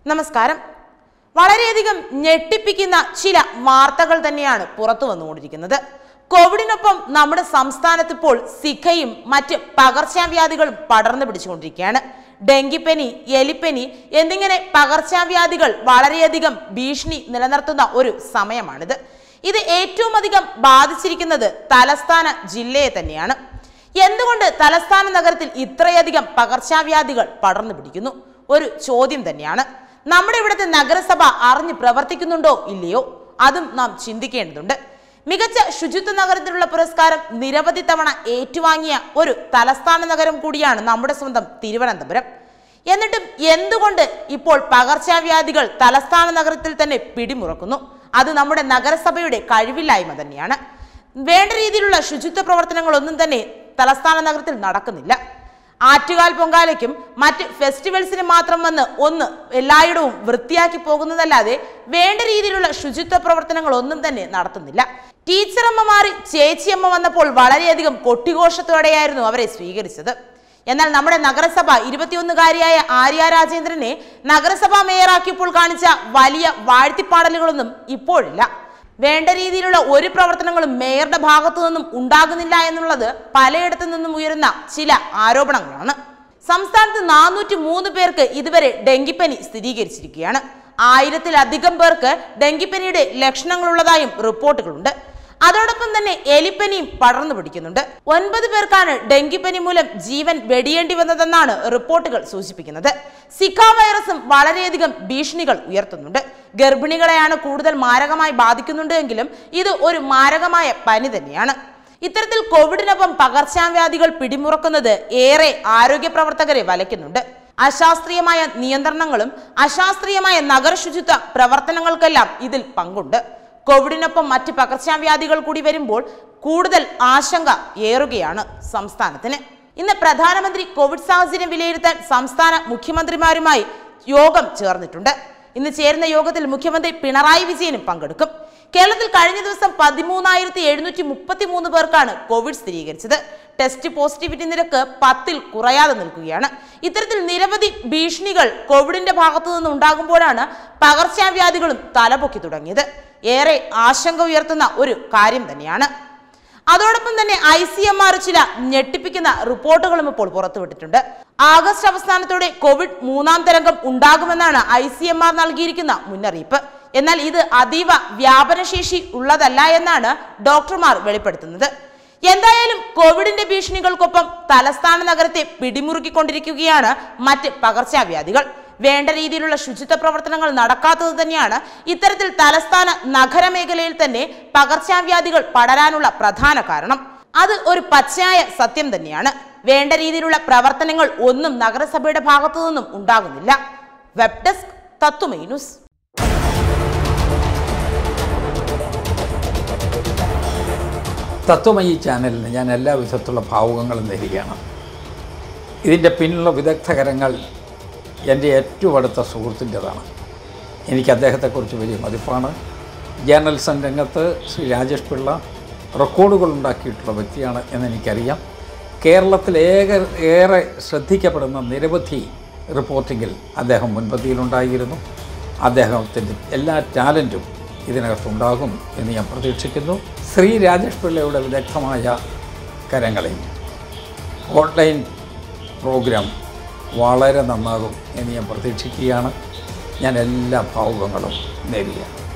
നമസ്കാരം വളരെയധികം ഞെട്ടിപ്പിക്കുന്ന ചില വാർത്തകൾ തന്നെയാണ് പുറത്തു വന്നുകൊണ്ടിരിക്കുന്നത് കോവിഡിനൊപ്പം നമ്മുടെ സംസ്ഥാനത്ത് ഇപ്പോൾ സിഖയും മറ്റ് പകർച്ചവ്യാധികളും പടർന്നു പിടിച്ചുകൊണ്ടിരിക്കുകയാണ് ഡെങ്കിപ്പനി എലിപ്പനി എന്നിങ്ങനെ പകർച്ചവ്യാധികൾ വളരെയധികം ഭീഷണി നിലനിർത്തുന്ന ഒരു സമയമാണിത് ഇത് ഏറ്റവും അധികം ബാധിച്ചിരിക്കുന്നത് തലസ്ഥാന ജില്ലയെ തന്നെയാണ് എന്തുകൊണ്ട് തലസ്ഥാന നഗരത്തിൽ ഇത്രയധികം പകർച്ചവ്യാധികൾ പടർന്നു പിടിക്കുന്നു ഒരു ചോദ്യം തന്നെയാണ് നമ്മുടെ ഇവിടുത്തെ നഗരസഭ അറിഞ്ഞ് പ്രവർത്തിക്കുന്നുണ്ടോ ഇല്ലയോ അതും നാം ചിന്തിക്കേണ്ടതുണ്ട് മികച്ച ശുചിത്വ നഗരത്തിലുള്ള പുരസ്കാരം നിരവധി തവണ ഏറ്റുവാങ്ങിയ ഒരു തലസ്ഥാന നഗരം കൂടിയാണ് നമ്മുടെ സ്വന്തം തിരുവനന്തപുരം എന്നിട്ടും എന്തുകൊണ്ട് ഇപ്പോൾ പകർച്ചവ്യാധികൾ തലസ്ഥാന നഗരത്തിൽ തന്നെ പിടിമുറക്കുന്നു അത് നമ്മുടെ നഗരസഭയുടെ കഴിവില്ലായ്മ തന്നെയാണ് വേണ്ട രീതിയിലുള്ള ശുചിത്വ പ്രവർത്തനങ്ങളൊന്നും തന്നെ തലസ്ഥാന നഗരത്തിൽ നടക്കുന്നില്ല ആറ്റുകാൽ പൊങ്കാലയ്ക്കും മറ്റ് ഫെസ്റ്റിവൽസിന് മാത്രം വന്ന് ഒന്ന് എല്ലായിടവും വൃത്തിയാക്കി പോകുന്നതല്ലാതെ വേണ്ട രീതിയിലുള്ള ശുചിത്വ പ്രവർത്തനങ്ങൾ ഒന്നും തന്നെ നടത്തുന്നില്ല ടീച്ചറമ്മ മാറി ചേച്ചിയമ്മ വന്നപ്പോൾ വളരെയധികം കൊട്ടിഘോഷത്തോടെയായിരുന്നു അവരെ സ്വീകരിച്ചത് എന്നാൽ നമ്മുടെ നഗരസഭ ഇരുപത്തിയൊന്നുകാരിയായ ആര്യ രാജേന്ദ്രനെ നഗരസഭാ മേയറാക്കിയപ്പോൾ കാണിച്ച വലിയ വാഴ്ത്തിപ്പാടലുകളൊന്നും ഇപ്പോഴില്ല വേണ്ട രീതിയിലുള്ള ഒരു പ്രവർത്തനങ്ങളും മേയറുടെ ഭാഗത്തു നിന്നും ഉണ്ടാകുന്നില്ല എന്നുള്ളത് പലയിടത്തു നിന്നും ഉയരുന്ന ചില ആരോപണങ്ങളാണ് സംസ്ഥാനത്ത് നാനൂറ്റി മൂന്ന് പേർക്ക് ഇതുവരെ ഡെങ്കിപ്പനി സ്ഥിരീകരിച്ചിരിക്കുകയാണ് ആയിരത്തിലധികം പേർക്ക് ഡെങ്കിപ്പനിയുടെ ലക്ഷണങ്ങളുള്ളതായും റിപ്പോർട്ടുകളുണ്ട് അതോടൊപ്പം തന്നെ എലിപ്പനിയും പടർന്നു പിടിക്കുന്നുണ്ട് ഒൻപത് പേർക്കാണ് ഡെങ്കിപ്പനി മൂലം ജീവൻ വെടിയേണ്ടി വന്നതെന്നാണ് റിപ്പോർട്ടുകൾ സൂചിപ്പിക്കുന്നത് സിക്ക വൈറസും വളരെയധികം ഭീഷണികൾ ഉയർത്തുന്നുണ്ട് ഗർഭിണികളെയാണ് കൂടുതൽ മാരകമായി ബാധിക്കുന്നുണ്ട് എങ്കിലും ഇത് ഒരു മാരകമായ പനി തന്നെയാണ് ഇത്തരത്തിൽ കോവിഡിനൊപ്പം പകർച്ചവ്യാധികൾ പിടിമുറക്കുന്നത് ഏറെ ആരോഗ്യ പ്രവർത്തകരെ വലയ്ക്കുന്നുണ്ട് അശാസ്ത്രീയമായ നിയന്ത്രണങ്ങളും അശാസ്ത്രീയമായ നഗരശുചിത്വ പ്രവർത്തനങ്ങൾക്കെല്ലാം ഇതിൽ പങ്കുണ്ട് കോവിഡിനൊപ്പം മറ്റ് പകർച്ചവ്യാധികൾ കൂടി വരുമ്പോൾ കൂടുതൽ ആശങ്ക ഏറുകയാണ് സംസ്ഥാനത്തിന് ഇന്ന് പ്രധാനമന്ത്രി കോവിഡ് സാഹചര്യം വിലയിരുത്താൻ സംസ്ഥാന മുഖ്യമന്ത്രിമാരുമായി യോഗം ചേർന്നിട്ടുണ്ട് ഇന്ന് ചേരുന്ന യോഗത്തിൽ മുഖ്യമന്ത്രി പിണറായി വിജയനും പങ്കെടുക്കും കേരളത്തിൽ കഴിഞ്ഞ ദിവസം പതിമൂന്നായിരത്തി എഴുന്നൂറ്റി മുപ്പത്തി മൂന്ന് പേർക്കാണ് കോവിഡ് സ്ഥിരീകരിച്ചത് ടെസ്റ്റ് പോസിറ്റിവിറ്റി നിരക്ക് പത്തിൽ കുറയാതെ നിൽക്കുകയാണ് ഇത്തരത്തിൽ നിരവധി ഭീഷണികൾ കോവിഡിന്റെ ഭാഗത്തു നിന്ന് ഉണ്ടാകുമ്പോഴാണ് പകർച്ചവ്യാധികളും തലപൊക്കി തുടങ്ങിയത് ഏറെ ആശങ്ക ഉയർത്തുന്ന ഒരു കാര്യം തന്നെയാണ് അതോടൊപ്പം തന്നെ ഐ സി എം ആർ ചില ഞെട്ടിപ്പിക്കുന്ന റിപ്പോർട്ടുകളും ഇപ്പോൾ പുറത്തുവിട്ടിട്ടുണ്ട് ആഗസ്റ്റ് അവസാനത്തോടെ കോവിഡ് മൂന്നാം തരംഗം ഉണ്ടാകുമെന്നാണ് ഐ സി എം ആർ നൽകിയിരിക്കുന്ന മുന്നറിയിപ്പ് എന്നാൽ ഇത് അതീവ വ്യാപനശേഷി ഉള്ളതല്ല എന്നാണ് ഡോക്ടർമാർ വെളിപ്പെടുത്തുന്നത് എന്തായാലും കോവിഡിന്റെ ഭീഷണികൾക്കൊപ്പം തലസ്ഥാന നഗരത്തെ പിടിമുറുക്കിക്കൊണ്ടിരിക്കുകയാണ് മറ്റ് പകർച്ചവ്യാധികൾ വേണ്ട രീതിയിലുള്ള ശുചിത്വ പ്രവർത്തനങ്ങൾ നടക്കാത്തത് തന്നെയാണ് ഇത്തരത്തിൽ തലസ്ഥാന നഗരമേഖലയിൽ തന്നെ പകർച്ചവ്യാധികൾ പടരാനുള്ള പ്രധാന കാരണം അത് ഒരു പച്ചയായ സത്യം തന്നെയാണ് വേണ്ട രീതിയിലുള്ള പ്രവർത്തനങ്ങൾ ഒന്നും നഗരസഭയുടെ ഭാഗത്തു നിന്നും ഉണ്ടാകുന്നില്ല വെബ് ഡെസ്ക് തത്തുമൈ ന്യൂസ് തത്വമയി ചാനലിന് ഞാൻ എല്ലാ വിധത്തിലുള്ള ഭാവുകങ്ങളും നേരുകയാണ് ഇതിൻ്റെ പിന്നിലുള്ള വിദഗ്ധകരങ്ങൾ എൻ്റെ ഏറ്റവും അടുത്ത സുഹൃത്തിൻ്റെതാണ് എനിക്ക് അദ്ദേഹത്തെക്കുറിച്ച് വലിയ മതിപ്പാണ് ജേർണലിസം രംഗത്ത് ശ്രീ രാജേഷ് പിള്ള റെക്കോർഡുകൾ ഉണ്ടാക്കിയിട്ടുള്ള വ്യക്തിയാണ് എന്നെനിക്കറിയാം കേരളത്തിൽ ഏക ഏറെ ശ്രദ്ധിക്കപ്പെടുന്ന നിരവധി റിപ്പോർട്ടിങ്ങിൽ അദ്ദേഹം മുൻപന്തിയിലുണ്ടായിരുന്നു അദ്ദേഹത്തിൻ്റെ എല്ലാ ടാലൻറ്റും ഇതിനകത്തുണ്ടാകും എന്ന് ഞാൻ പ്രതീക്ഷിക്കുന്നു ശ്രീ രാജേഷ് പിള്ളയുടെ വിദഗ്ധമായ കരങ്ങളിൽ ഓൺലൈൻ പ്രോഗ്രാം വളരെ നന്നാകും എന്ന് ഞാൻ പ്രതീക്ഷിക്കുകയാണ് ഞാൻ എല്ലാ ഭാവുകങ്ങളും നേരുകയാണ്